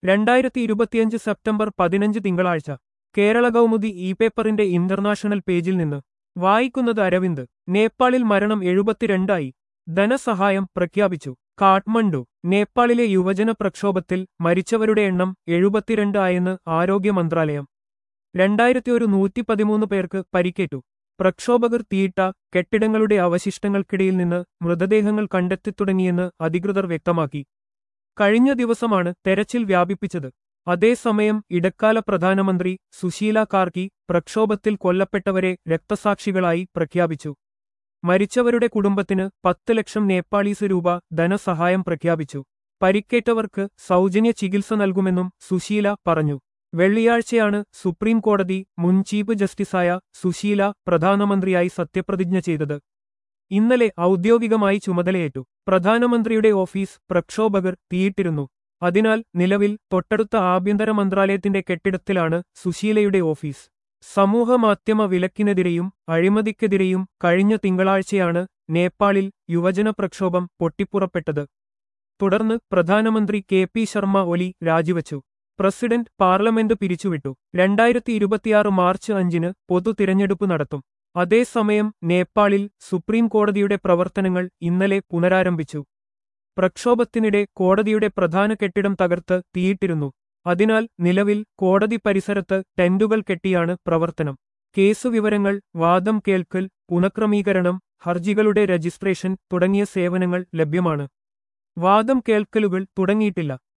രണ്ടായിരത്തി ഇരുപത്തിയഞ്ച് സെപ്റ്റംബർ പതിനഞ്ച് തിങ്കളാഴ്ച കേരള കൗമുദി ഇ പേപ്പറിന്റെ ഇന്റർനാഷണൽ പേജിൽ നിന്ന് വായിക്കുന്നത് അരവിന്ദ് നേപ്പാളിൽ മരണം എഴുപത്തിരണ്ടായി ധനസഹായം പ്രഖ്യാപിച്ചു കാഠ്മണ്ഡു നേപ്പാളിലെ യുവജന പ്രക്ഷോഭത്തിൽ മരിച്ചവരുടെ എണ്ണം എഴുപത്തിരണ്ട് ആയെന്ന് ആരോഗ്യ മന്ത്രാലയം രണ്ടായിരത്തി ഒരു നൂറ്റി പതിമൂന്ന് പേർക്ക് പരിക്കേറ്റു പ്രക്ഷോഭകർ തീയിട്ട കെട്ടിടങ്ങളുടെ അവശിഷ്ടങ്ങൾക്കിടയിൽ നിന്ന് മൃതദേഹങ്ങൾ കണ്ടെത്തിത്തുടങ്ങിയെന്ന് അധികൃതർ വ്യക്തമാക്കി കഴിഞ്ഞ ദിവസമാണ് തെരച്ചിൽ വ്യാപിപ്പിച്ചത് അതേസമയം ഇടക്കാല പ്രധാനമന്ത്രി സുശീല കാർക്കി പ്രക്ഷോഭത്തിൽ കൊല്ലപ്പെട്ടവരെ രക്തസാക്ഷികളായി പ്രഖ്യാപിച്ചു മരിച്ചവരുടെ കുടുംബത്തിന് പത്ത് ലക്ഷം നേപ്പാളീസ് രൂപ ധനസഹായം പ്രഖ്യാപിച്ചു പരിക്കേറ്റവർക്ക് സൗജന്യ ചികിത്സ നൽകുമെന്നും സുശീല പറഞ്ഞു വെള്ളിയാഴ്ചയാണ് സുപ്രീം കോടതി മുൻ ചീഫ് ജസ്റ്റിസായ സുശീല പ്രധാനമന്ത്രിയായി സത്യപ്രതിജ്ഞ ചെയ്തത് ഇന്നലെ ഔദ്യോഗികമായി ചുമതലയേറ്റു പ്രധാനമന്ത്രിയുടെ ഓഫീസ് പ്രക്ഷോഭകർ തീയിട്ടിരുന്നു അതിനാൽ നിലവിൽ തൊട്ടടുത്ത ആഭ്യന്തര മന്ത്രാലയത്തിന്റെ കെട്ടിടത്തിലാണ് സുശീലയുടെ ഓഫീസ് സമൂഹമാധ്യമ വിലക്കിനെതിരെയും അഴിമതിക്കെതിരെയും കഴിഞ്ഞ തിങ്കളാഴ്ചയാണ് നേപ്പാളിൽ യുവജന പ്രക്ഷോഭം പൊട്ടിപ്പുറപ്പെട്ടത് തുടർന്ന് പ്രധാനമന്ത്രി കെ പി ശർമ്മ ഒലി രാജിവച്ചു പ്രസിഡന്റ് പാർലമെന്റ് പിരിച്ചുവിട്ടു രണ്ടായിരത്തി ഇരുപത്തിയാറ് മാർച്ച് അഞ്ചിന് പൊതു തിരഞ്ഞെടുപ്പ് നടത്തും അതേസമയം നേപ്പാളിൽ സുപ്രീം കോടതിയുടെ പ്രവർത്തനങ്ങൾ ഇന്നലെ പുനരാരംഭിച്ചു പ്രക്ഷോഭത്തിനിടെ കോടതിയുടെ പ്രധാന കെട്ടിടം തകർത്ത് തീയിട്ടിരുന്നു അതിനാൽ നിലവിൽ കോടതി പരിസരത്ത് ടെന്റുകൾ കെട്ടിയാണ് പ്രവർത്തനം കേസ് വിവരങ്ങൾ വാദം കേൾക്കൽ പുനഃക്രമീകരണം ഹർജികളുടെ രജിസ്ട്രേഷൻ തുടങ്ങിയ സേവനങ്ങൾ ലഭ്യമാണ് വാദം കേൾക്കലുകൾ തുടങ്ങിയിട്ടില്ല